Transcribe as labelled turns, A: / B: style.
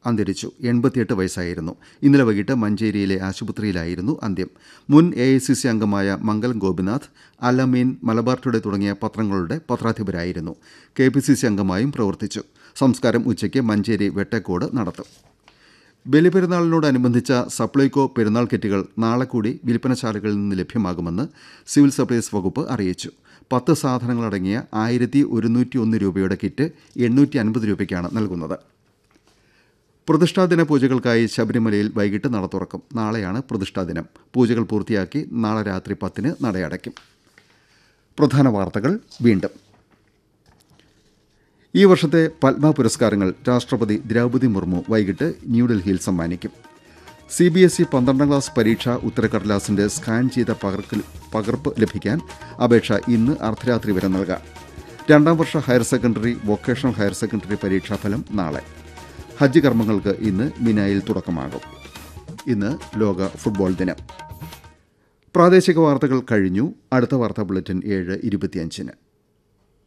A: അന്തരിച്ചു എൺപത്തിയെട്ട് വയസ്സായിരുന്നു ഇന്നലെ വൈകിട്ട് മഞ്ചേരിയിലെ ആശുപത്രിയിലായിരുന്നു അന്ത്യം മുൻ എ ഐ സി സി അംഗമായ മംഗലം ഗോപിനാഥ് അലമീൻ മലബാർ ടുഡേ തുടങ്ങിയ പത്രങ്ങളുടെ പത്രാധിപരായിരുന്നു കെ പി സി സി അംഗമായും പ്രവർത്തിച്ചു സംസ്കാരം ഉച്ചയ്ക്ക് മഞ്ചേരി വെട്ടക്കോട് നടത്തും ബലിപെരുന്നാളിനോടനുബന്ധിച്ച സപ്ലൈകോ പെരുന്നാൾ കിറ്റുകൾ നാളെ കൂടി വിൽപ്പനശാലകളിൽ നിന്ന് ലഭ്യമാകുമെന്ന് സിവിൽ സപ്ലൈസ് വകുപ്പ് അറിയിച്ചു പത്ത് സാധനങ്ങളടങ്ങിയ ആയിരത്തി ഒരുന്നൂറ്റി ഒന്ന് രൂപയുടെ കിറ്റ് എണ്ണൂറ്റി അൻപത് രൂപയ്ക്കാണ് നൽകുന്നത് പ്രതിഷ്ഠാദിന പൂജകൾക്കായി ശബരിമലയിൽ വൈകിട്ട് നട തുറക്കും നാളെയാണ് പ്രതിഷ്ഠാദിനം പൂജകൾ പൂർത്തിയാക്കി നാളെ രാത്രി പത്തിന് നടയടയ്ക്കും പ്രധാന വാർത്തകൾ വീണ്ടും ഈ വർഷത്തെ പത്മ പുരസ്കാരങ്ങൾ രാഷ്ട്രപതി ദ്രൗപദി മുർമു വൈകിട്ട് ന്യൂഡൽഹിയിൽ സമ്മാനിക്കും സി ബി എസ് ഇ പന്ത്രണ്ടാം ക്ലാസ് പരീക്ഷാ ഉത്തരക്കടലാസിന്റെ സ്കാൻ ചെയ്ത പകർക്കൽ പകർപ്പ് ലഭിക്കാൻ അപേക്ഷ ഇന്ന് അർദ്ധരാത്രി വരെ നൽകാം രണ്ടാം വർഷ higher secondary vocational higher secondary പരീക്ഷാഫലം നാളെ ഹജ്ജ് കർമ്മങ്ങൾക്ക് ഇന്ന് മിനായിൽ തുടക്കമാകും ഇന്ന് ലോക ഫുട്ബോൾ ദിനം പ്രാദേശിക വാർത്തകൾ കഴിഞ്ഞു അടുത്ത വാർത്താ ബുള്ളറ്റിൻ ഏഴ് ഇരുപത്തിയഞ്ചിന്